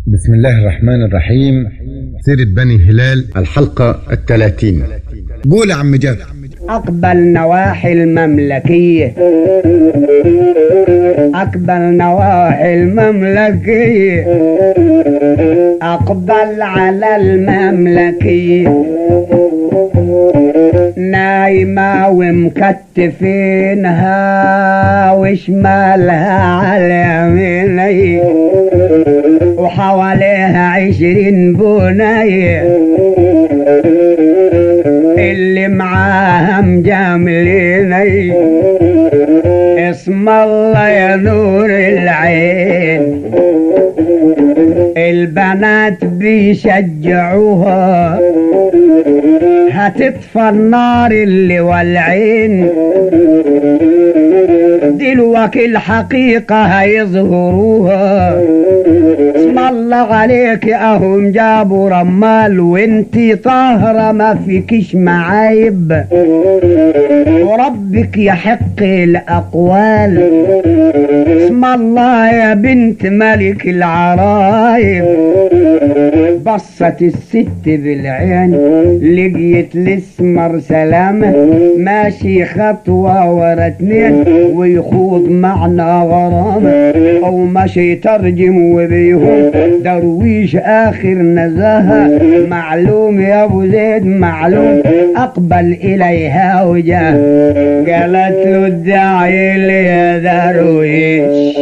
بسم الله الرحمن الرحيم سيرة بني هلال الحلقة الثلاثين قول يا عم جابر أقبل نواحي المملكية أقبل نواحي المملكية أقبل على المملكية نايمة ومكتفينها وشمالها على يميني وحواليها عشرين بنية اللي معاها مجامليني اسم الله يا نور العين البنات بيشجعوها هتطفى النار اللي والعين دلوقتي الحقيقة هيظهروها اسم الله عليك اهم جابوا رمال وانتي طاهرة ما فيكش معايب وربك يحق الاقوال اسم الله يا بنت ملك العرايب بصت الست بالعين لقيت الاسمر سلامة ماشي خطوة ورا اتنين ويخوض معنا غرامة او ماشي يترجم وبيهم درويش اخر نزاهة معلوم يا ابو زيد معلوم اقبل اليها وجاه قالت له ادعي لي يا درويش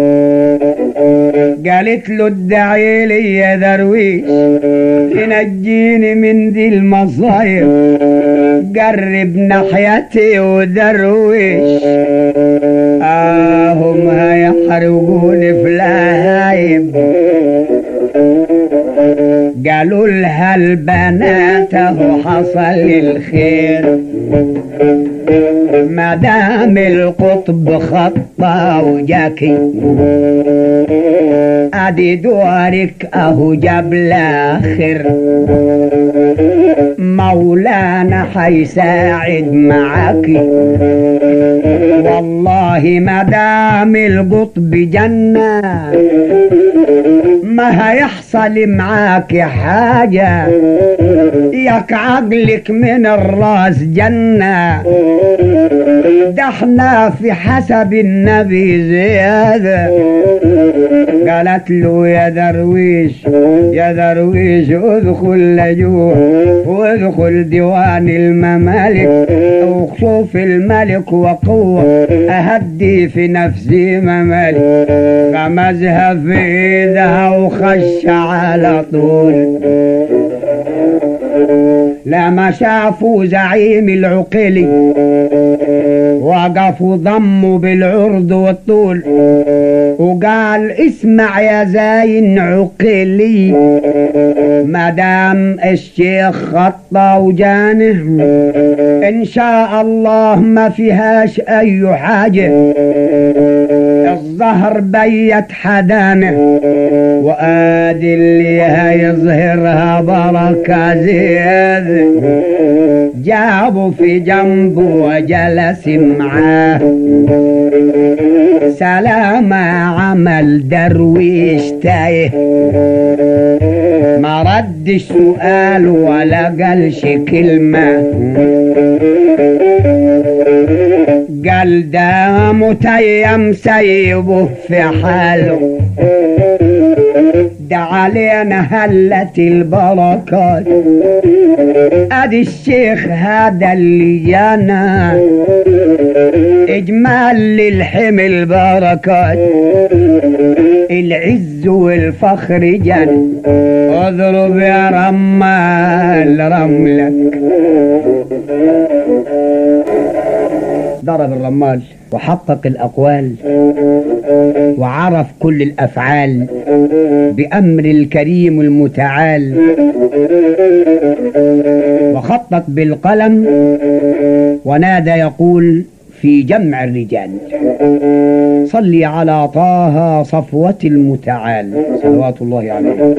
قالت له ادعي لي يا درويش تنجيني من دي المصايب قرب ناحيتي ودرويش آهم هيحرقوني في لهايب قالوا لها البنات اهو حصل الخير ما دام القطب خطة وجاكي ادي دورك اهو جاب الاخر مولانا حيساعد معاكي والله ما دام القطب جنة ما هيحصل معاك حاجة ياك عقلك من الراس جنة ده احنا في حسب النبي زيادة قالت له يا درويش يا درويش ادخل لجوه وادخل ديوان الممالك وشوف الملك وقوة اهدي في نفسي ممالك غمزها في ايدها وخش على طول لما شافوا زعيم العقيلي وقفوا ضموا بالعرض والطول وقال اسمع يا زاين عقيلي مدام الشيخ خطى وجانه ان شاء الله ما فيهاش اي حاجة الظهر بيت حدانه وادي اللي هيظهرها بركة زيادة جابوا في جنبه وجلس معاه سلام عمل درويش تايه ما ردش سؤال ولا قالش كلمة قال ده متيم سيبه في حاله ده علينا هلت البركات ادي الشيخ هذا اللي جانا اجمال للحمل بركات العز والفخر جن اضرب يا رمال رملك ضرب الرمال وحقق الأقوال وعرف كل الأفعال بأمر الكريم المتعال وخطط بالقلم ونادى يقول في جمع الرجال صلي على طه صفوة المتعال صلوات الله عليه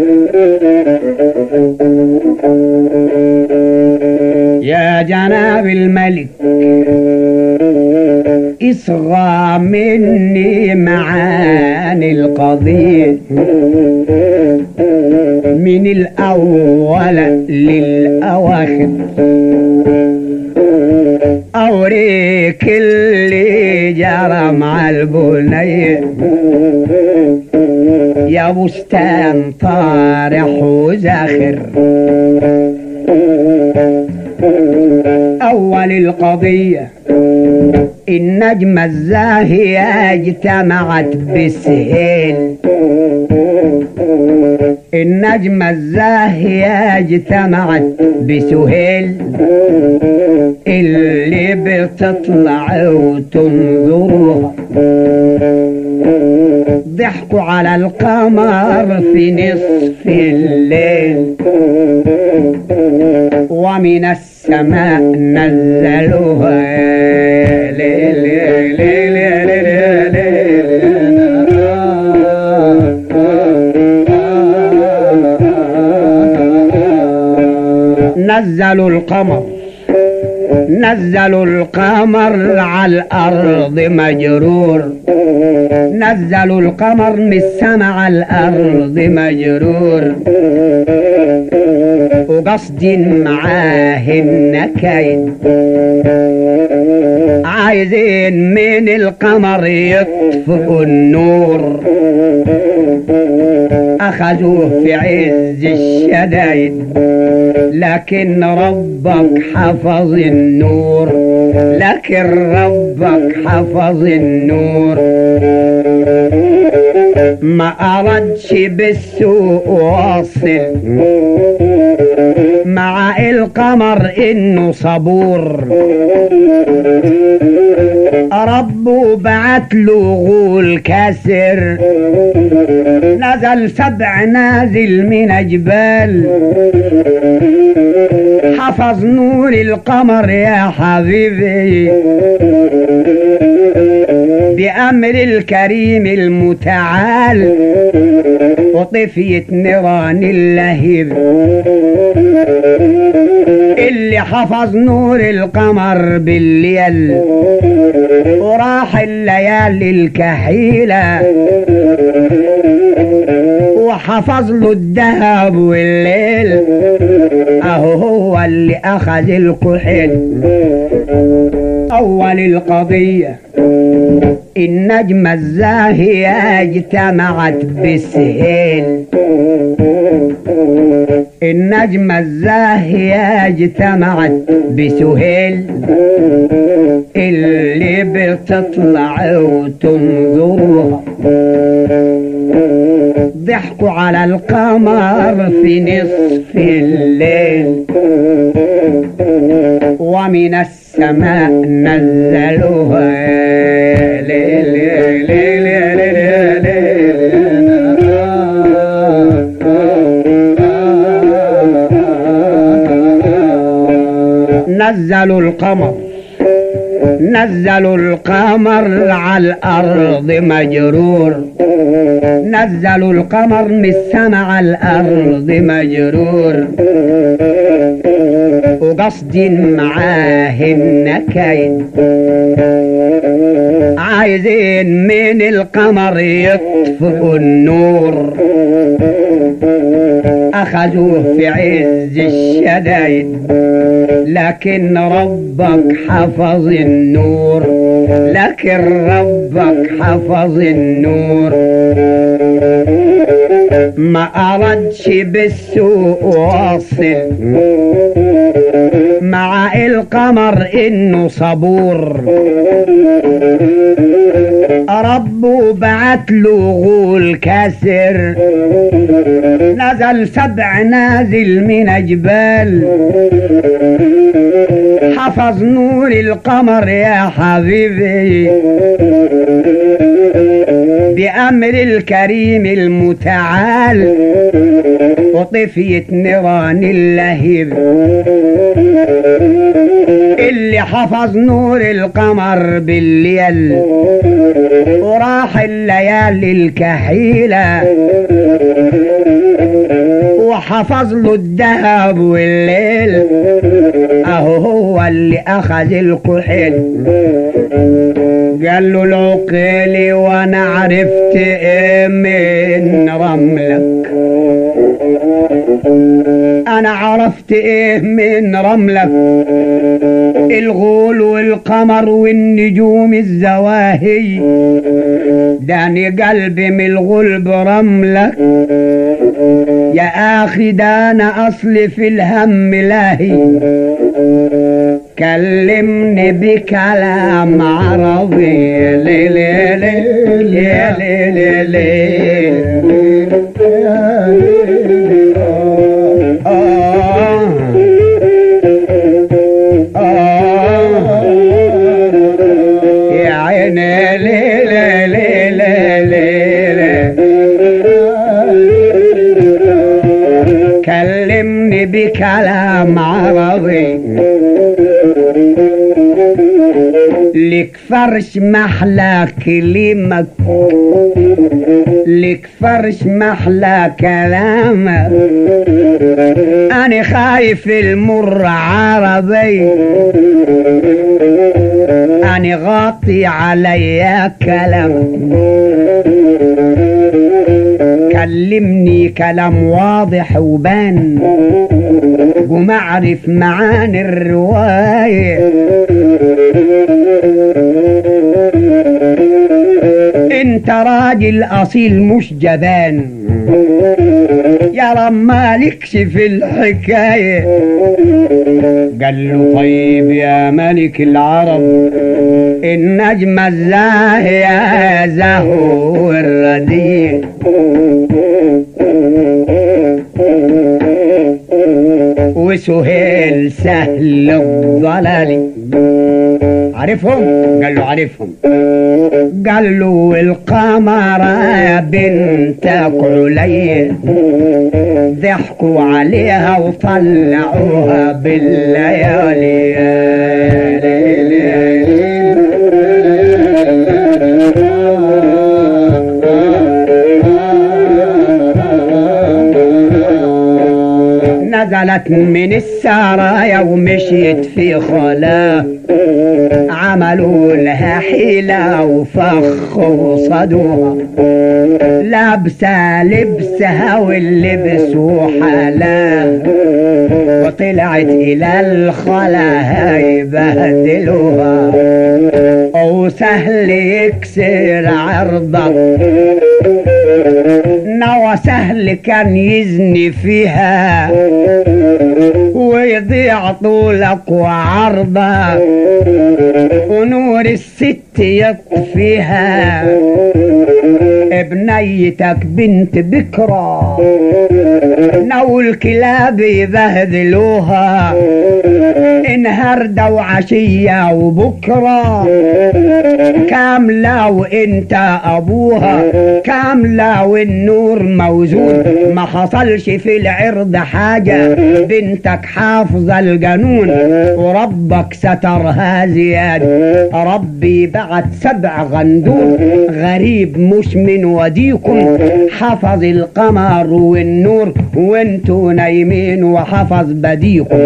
يا جناب الملك اصغى مني معاني القضية من الأول للأواخر أوريك اللي جرى مع البنية يا بستان طارح وزاخر أول القضية النجمة الزاهية اجتمعت بالسهيل النجمة الزاهية اجتمعت بسهيل اللي بتطلع وتنظرها ضحكوا على القمر في نصف الليل ومن السماء نزلوها ليل ليل ليل ليل نزلوا القمر نزلوا القمر على الأرض مجرور نزلوا القمر من السما على الأرض مجرور وقصد معاه النكاين عايزين من القمر يطفئوا النور أخذوه في عز الشدايد لكن ربك حفظ النور لكن ربك حفظ النور ما أردش بالسوء واصل مع القمر إنه صبور ربه بعت له غول كاسر نزل سبع نازل من جبال حفظ نور القمر يا حبيبي بأمر الكريم المتعال وطفيت نيران اللهيب اللي حفظ نور القمر بالليل وراح الليالي الكحيلة وحفظ له الذهب والليل اهو هو اللي اخذ الكحيل اول القضية النجمة الزاهية اجتمعت بالسهيل النجمة الزاهية اجتمعت بسهيل اللي بتطلع وتنظرها ضحكوا على القمر في نصف الليل ومن السماء نزلوها ليل ليل ليل ليل نزلوا القمر نزلوا القمر على الأرض مجرور نزلوا القمر من السما على الأرض مجرور وقصد معاه النكاين عايزين من القمر يطفئوا النور أخذوه في عز الشدايد لكن ربك حفظ النور لكن ربك حفظ النور ما أردش بالسوء واصل مع القمر إنه صبور ربه بعت له غول كاسر نزل سبع نازل من جبال حفظ نور القمر يا حبيبي بأمر الكريم المتعال وطفيت نيران اللهيب اللي حفظ نور القمر بالليل وراح الليالي الكحيلة وحفظ له الذهب والليل اهو هو اللي اخذ الكحل قال له العقيلي وانا عرفت ايه من رملك انا عرفت ايه من رملك الغول والقمر والنجوم الزواهي داني قلبي من الغول برملك يا اخي ده انا اصلي في الهم لاهي كلمني بكلام عربي لي لي لي لي لي لي آه آه يا عيني لي لي لي لي لي كلمني بكلام عربي لك فرش محلى كلمك لك فرش محلى كلامك انا خايف المر عربي انا غاطي عليا كلامك كلمني كلام واضح وبان ومعرف معاني الرواية انت راجل اصيل مش جبان يا رب مالكش في الحكاية قال له طيب يا ملك العرب النجم الزاهية زهو الرديء وسهيل سهل الضلال عارفهم قال له عارفهم قال له القمر يا بنتك علي ضحكوا عليها وطلعوها بالليالي يا ليل نزلت من السرايا ومشيت في خلا عملوا لها حيلة وفخ وصدوها لابسة لبسها واللبس وحلا وطلعت إلى الخلا يبهدلوها وسهل يكسر عرضك نوى سهل كان يزني فيها ويضيع طولك وعرضك ونور الست يطفيها ابنيتك بنت بكرة نو الكلاب يبهدلوها انهردة وعشية وبكرة كاملة وانت ابوها كاملة والنور موجود ما حصلش في العرض حاجة بنتك حافظة الجنون وربك سترها زيادة ربي بعت سبع غندور غريب مش من وديكم حفظ القمر والنور وانتوا نايمين وحفظ بديكم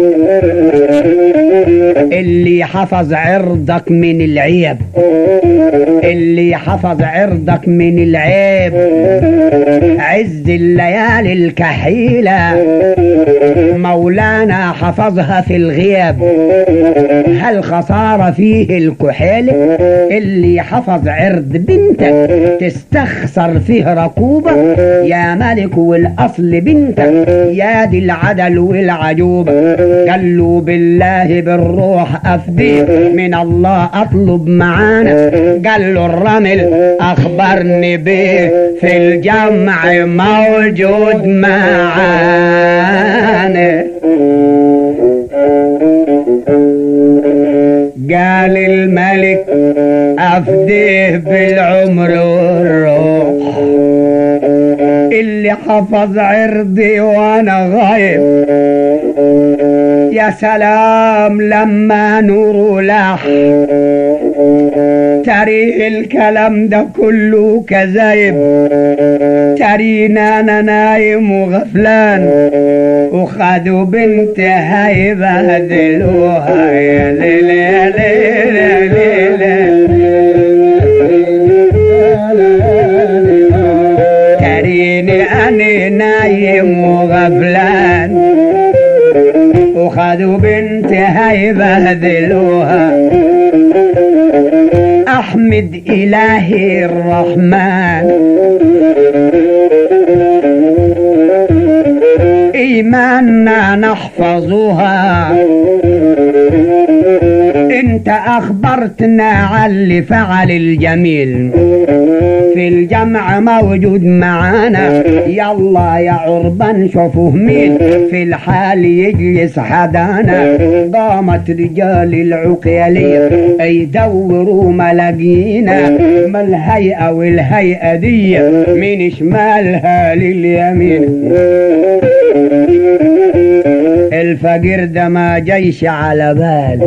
اللي حفظ عرضك من العيب اللي حفظ عرضك من العيب عز الليالي الكحيلة مولانا حفظها في الغياب هل خسارة فيه الكحيل اللي حفظ عرض بنتك تستخسر فيه ركوبة يا ملك والأصل بنتك يا دي العدل والعجوبة قالوا بالله بالروح أفدي من الله أطلب معانا قال له الرمل أخبرني به في الجمع موجود معانا قال الملك أفديه بالعمر والروح اللي حافظ عرضي وانا غايب يا سلام لما نور لاح تري الكلام ده كله كذايب ترينا انا نايم وغفلان وخدوا بنت هيبهدلوها يا ليل يا ليل يا ليل تريني انا نايم وغفلان وخدوا بنت هيبهدلوها احمد الهي الرحمن ايماننا نحفظها انت اخبرتنا على اللي فعل الجميل في الجمع موجود معانا يلا يا عربان شوفوه مين في الحال يجلس حدانا قامت رجال العقيلية يدوروا ملاقينا ما الهيئة والهيئة دي من شمالها لليمين الفقير ده ما جيش على بال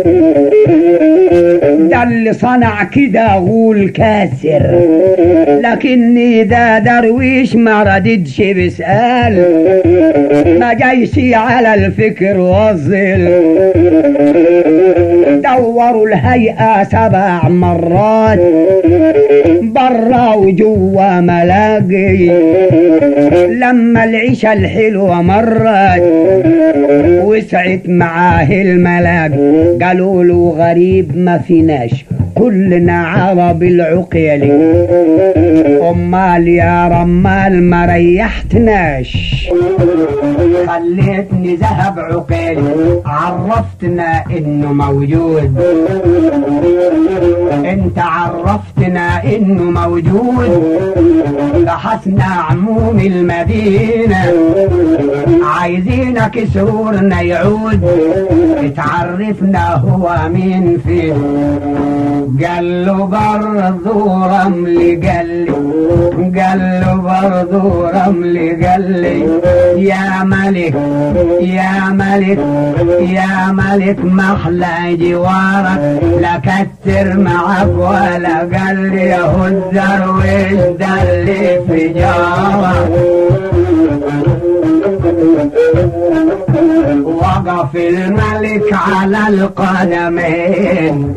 ده اللي صنع كده غول كاسر لكني ده درويش ما رددش بسأل ما جيش على الفكر وصل دوروا الهيئة سبع مرات برا وجوا ملاقي لما العيشة الحلوة مرت وسعت معاه الملاك قالوا له غريب ما فيناش كلنا عرب العقيلي امال يا رمال ما ريحتناش خليتني ذهب عقيلي عرفتنا انه موجود انت عرفتنا انه موجود بحثنا عموم المدينة عايزينك سرورنا يعود تعرفنا هو مين فيه قال له برضو رملي قال لي قال له برضو رملي قال لي يا ملك يا ملك يا ملك محلى جوارك لا كتر معك ولا قال لي يا الدرويش ده اللي في جارك وقف الملك على القدمين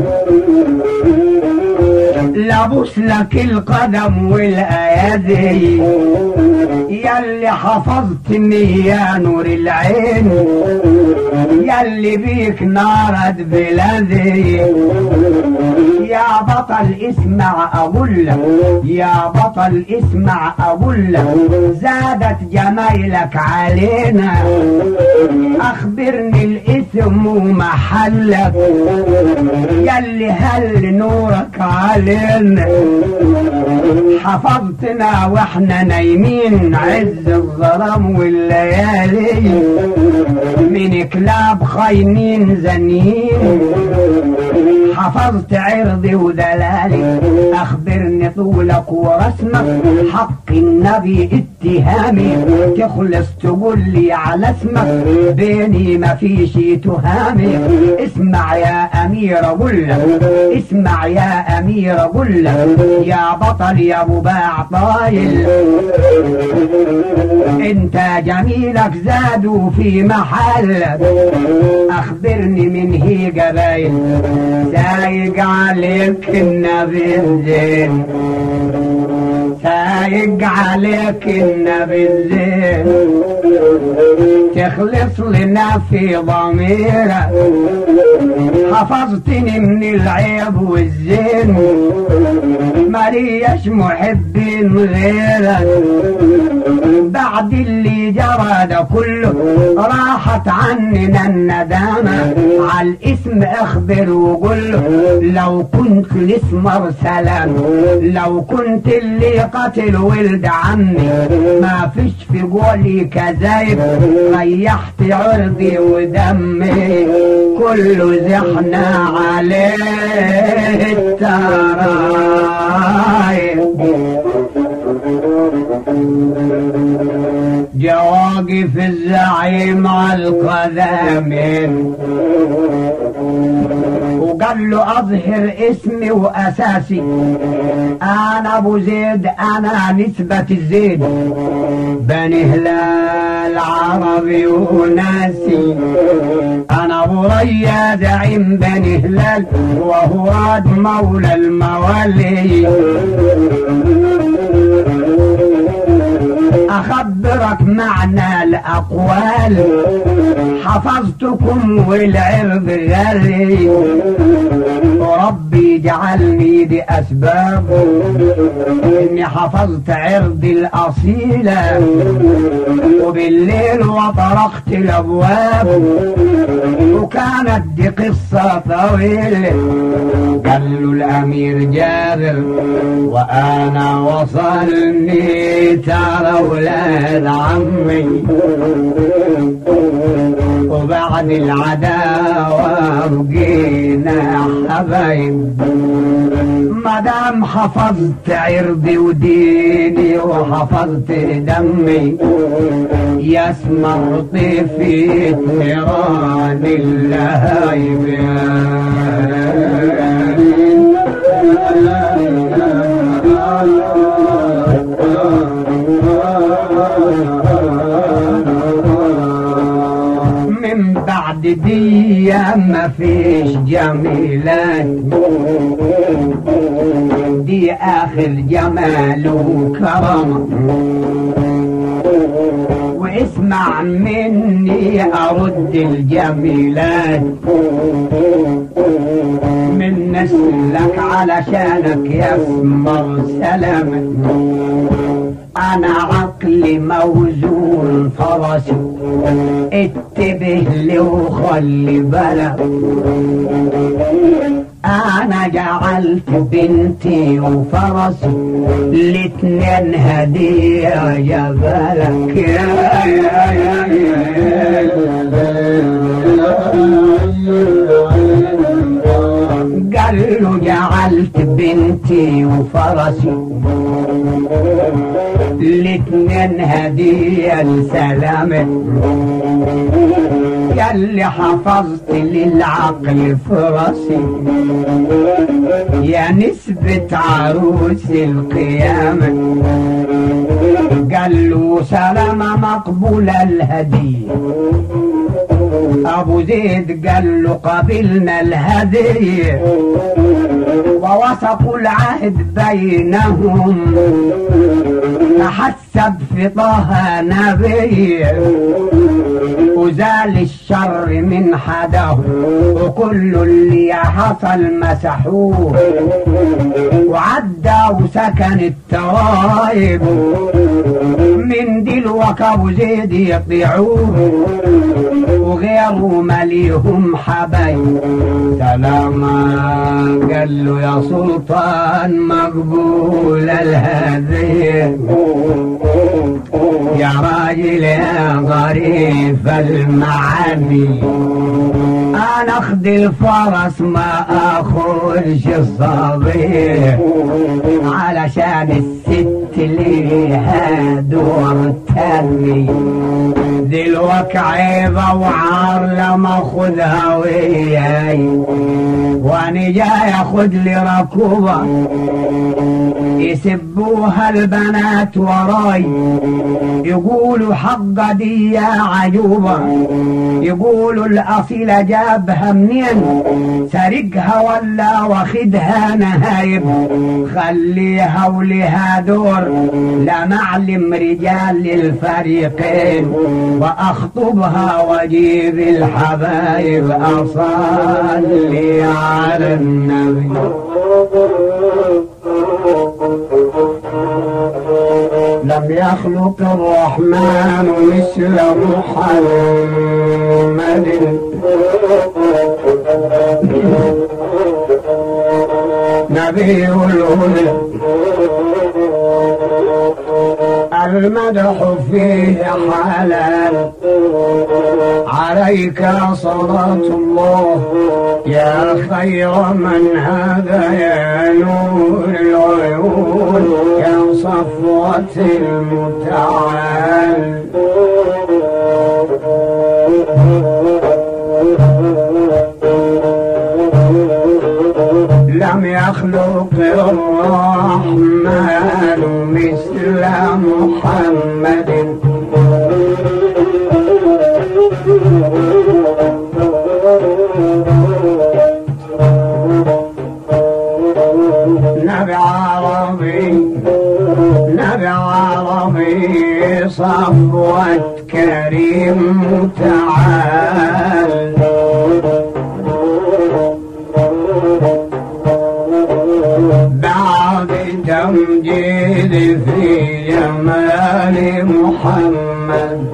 لبس لك القدم والايادي ياللي حفظتني يا نور العين ياللي بيك نارد بلادي يا بطل اسمع اقول لك يا بطل اسمع اقول لك زادت جمايلك علينا اخبرني الاسم ومحلك ياللي هل نورك علينا حفظتنا واحنا نايمين عز الظلام والليالي من كلاب خاينين زنين حفظت عرضي ودلالي اخبرني طولك ورسمك حق النبي اتهامي تخلص تقول لي على اسمك بيني ما فيش تهامي اسمع يا امير اقول لك اسمع يا امير اقول لك يا بطل يا ابو باع طايل انت جميلك زادوا في محلك اخبرني من هي قبايل سايق عليك النبي الزين سايق عليك النبي الزين تخلص لنا في ضميرك حفظتني من العيب والزين ماليش محبين غيرك بعد اللي جرى ده كله راحت عننا الندامة على الاسم اخبر وقول له لو كنت الاسمر سلام لو كنت اللي قتل ولد عمي ما فيش في قولي كذايب ريحت عرضي ودمي كله زحنا عليه الترايب جواقف الزعيم على القدامين وقال له اظهر اسمي واساسي انا ابو زيد انا نسبة الزيد بني هلال عربي وناسي انا ابو ريا زعيم بني هلال وهو راد مولى الموالي اخبرك معنى الاقوال حفظتكم والعرض غالي وربي جعلني دي اسباب اني حفظت عرضي الاصيلة وبالليل وطرقت الابواب وكانت دي قصة طويلة قال له الامير جابر وانا وصلني ترى اولاد عمي وبعد العداوة بقينا حبايب مدام حفظت عرضي وديني وحفظت دمي يسمر طيفي نيران اللهايب من بعد دي ما فيش جميلات دي اخر جمال وكرم واسمع مني ارد الجميلات من نسلك علشانك يسمر سلامك انا عقلي موزون فرسي اتبه لي وخلي بالك انا جعلت بنتي وفرسي الاتنين هدية جبلك يا يا يا قال له جعلت بنتي وفرسي الاتنين هدية لسلامك ياللي حفظت للعقل فرسي يا نسبة عروس القيامة قال له سلامة مقبولة الهدية ابو زيد قال له قبلنا الهدية ووثقوا العهد بينهم تحسب في طه نبي وزال الشر من حده وكل اللي حصل مسحوه وعدى وسكن الترايب من دلوك ابو زيد يطيعوه وغيره مليهم حبايب سلاما قال له يا سلطان مقبول الهديه يا راجل يا ظريف المعاني انا اخذ الفرس ما اخذش الصبي علشان الست ليها دور تاني دلوك عيبة وعار لما اخذها وياي وانا جاي اخذ لي ركوبة يسبوها البنات وراي يقولوا حق دي يا عجوبة يقولوا الأصيلة جابها منين سرقها ولا واخدها نهايب خليها ولها دور لا معلم رجال للفريقين واخطبها واجيب الحبايب اصلي على النبي لم يخلق الرحمن مثل محمد نبي الهدى المدح فيه حلال عليك صلاة الله يا خير من هذا يا نور العيون يا صفوة المتعال لم يخلق الرحمن مثل محمد نبي عربي نبي عربي صفوة كريم متعال بعد تمجيد في جمال محمد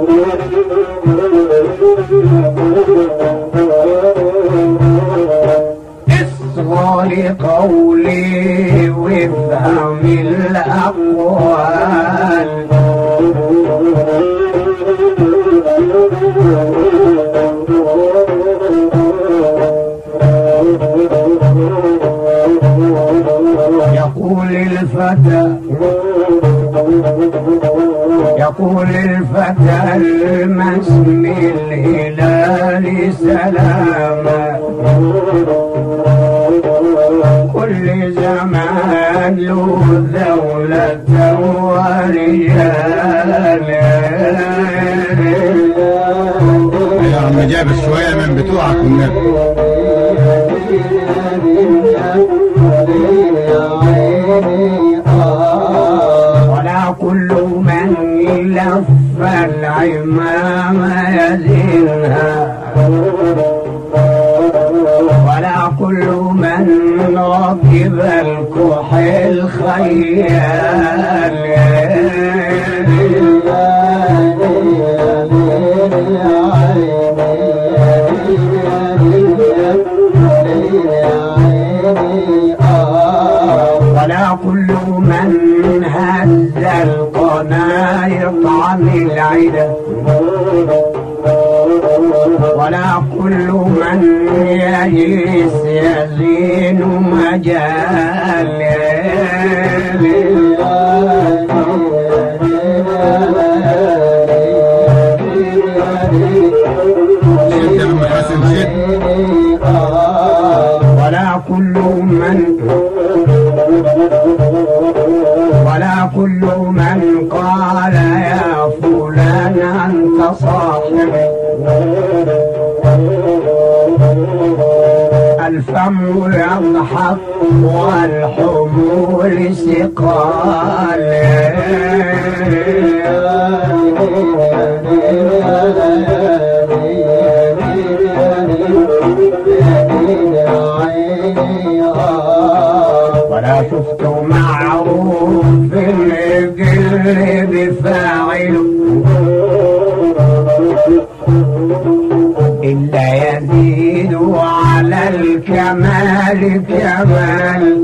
اصغى لقولي وافهم الأقوال يقول الفتى يقول الفتى المسم الهلال سلاما كل زمان له دولة ورجال يا عم جابر شوية من بتوعك والنبي ولا كل من لف العمام يزنها ولا كل من ركب الكحل خيال ولا كل من هز القنا يطعم العدة ولا كل من يجلس يزين مجال شد يا عم حسن شد ولا كل من ولا كل من قال يا فلان أنت صاحبي الفم يضحك والحمول سقال ولا شفت معروف القلب فاعل إلا يزيد على الكمال كمال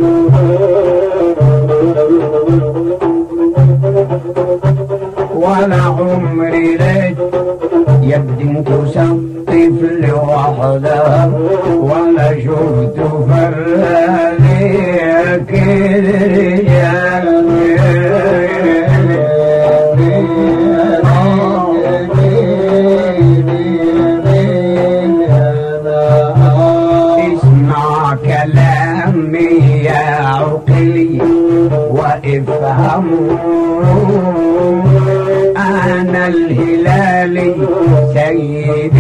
ولا عمري لك يبدي تسقف لوحدها ولا شفت فراليك اسمع كلامي يا عقلي وافهموا أنا الهلالي سيد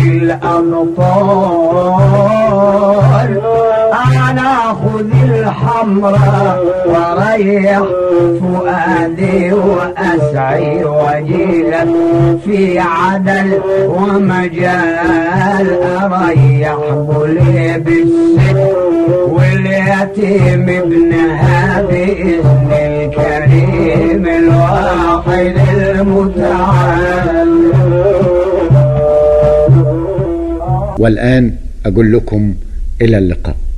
الأمطار أنا خذ الحمراء وريح فؤادي وأسعي وجيلك في عدل ومجال أريح بلي بالست واليتيم ابنها بإذن الكريم الواحد المتعال والآن أقول لكم إلى اللقاء